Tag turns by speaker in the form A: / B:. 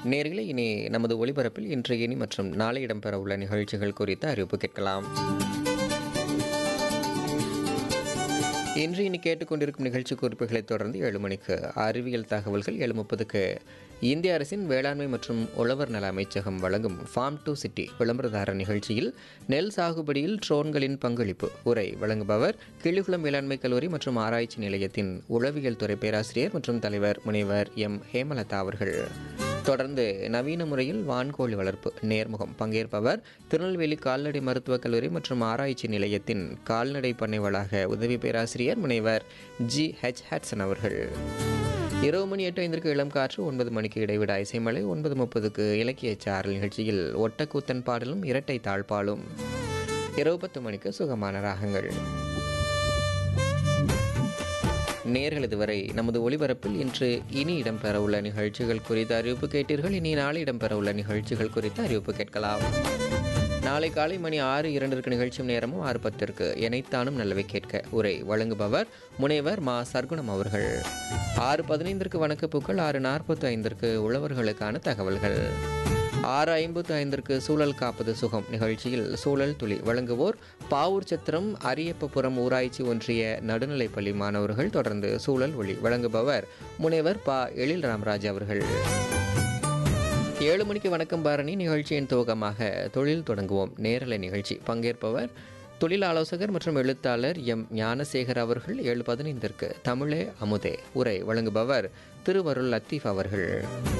A: நேர்களே இனி நமது ஒளிபரப்பில் இன்று இனி மற்றும் நாளை இடம்பெற உள்ள நிகழ்ச்சிகள் குறித்த அறிவிப்பு கேட்கலாம் இன்று இனி கேட்டுக்கொண்டிருக்கும் நிகழ்ச்சி குறிப்புகளைத் தொடர்ந்து ஏழு மணிக்கு அறிவியல் தகவல்கள் ஏழு முப்பதுக்கு இந்திய அரசின் வேளாண்மை மற்றும் உழவர் நல அமைச்சகம் வழங்கும் ஃபார்ம் டு சிட்டி விளம்பரதார நிகழ்ச்சியில் நெல் சாகுபடியில் ட்ரோன்களின் பங்களிப்பு உரை வழங்குபவர் கிளிகுளம் வேளாண்மை கல்லூரி மற்றும் ஆராய்ச்சி நிலையத்தின் உளவியல் துறை பேராசிரியர் மற்றும் தலைவர் முனைவர் எம் ஹேமலதா அவர்கள் தொடர்ந்து நவீன முறையில் வான்கோழி வளர்ப்பு நேர்முகம் பங்கேற்பவர் திருநெல்வேலி கால்நடை மருத்துவக் கல்லூரி மற்றும் ஆராய்ச்சி நிலையத்தின் கால்நடை பண்ணை வளாக உதவி பேராசிரியர் முனைவர் ஜி ஹெச் ஹட்சன் அவர்கள் இரவு மணி எட்டு ஐந்திற்கு இளம் காற்று ஒன்பது மணிக்கு இடைவிடா இசைமலை ஒன்பது முப்பதுக்கு இலக்கிய சாரல் நிகழ்ச்சியில் ஒட்டக்கூத்தன் பாடலும் இரட்டை தாழ்பாலும் இரவு பத்து மணிக்கு சுகமான ராகங்கள் நேர்கள் இதுவரை நமது ஒளிபரப்பில் இன்று இனி இடம்பெறவுள்ள நிகழ்ச்சிகள் குறித்த அறிவிப்பு கேட்டீர்கள் இனி நாளை இடம்பெறவுள்ள நிகழ்ச்சிகள் குறித்த அறிவிப்பு கேட்கலாம் நாளை காலை மணி ஆறு இரண்டிற்கு நிகழ்ச்சியும் நேரமும் ஆறு பத்திற்கு எனைத்தானும் நல்லவை கேட்க உரை வழங்குபவர் முனைவர் மா சர்க்குணம் அவர்கள் ஆறு பதினைந்திற்கு வணக்கப்பூக்கள் ஆறு நாற்பத்தி ஐந்திற்கு உழவர்களுக்கான தகவல்கள் ஆறு ஐம்பத்து ஐந்திற்கு சூழல் காப்பது சுகம் நிகழ்ச்சியில் சூழல் துளி வழங்குவோர் பாவூர் சத்திரம் அரியப்பபுரம் ஊராட்சி ஒன்றிய நடுநிலைப்பள்ளி மாணவர்கள் தொடர்ந்து சூழல் ஒளி வழங்குபவர் முனைவர் பா எழில் ராமராஜ் அவர்கள் ஏழு மணிக்கு வணக்கம் பாரணி நிகழ்ச்சியின் துவக்கமாக தொழில் தொடங்குவோம் நேரலை நிகழ்ச்சி பங்கேற்பவர் தொழில் ஆலோசகர் மற்றும் எழுத்தாளர் எம் ஞானசேகர் அவர்கள் ஏழு பதினைந்திற்கு தமிழே அமுதே உரை வழங்குபவர் திருவருள் லத்தீஃப் அவர்கள்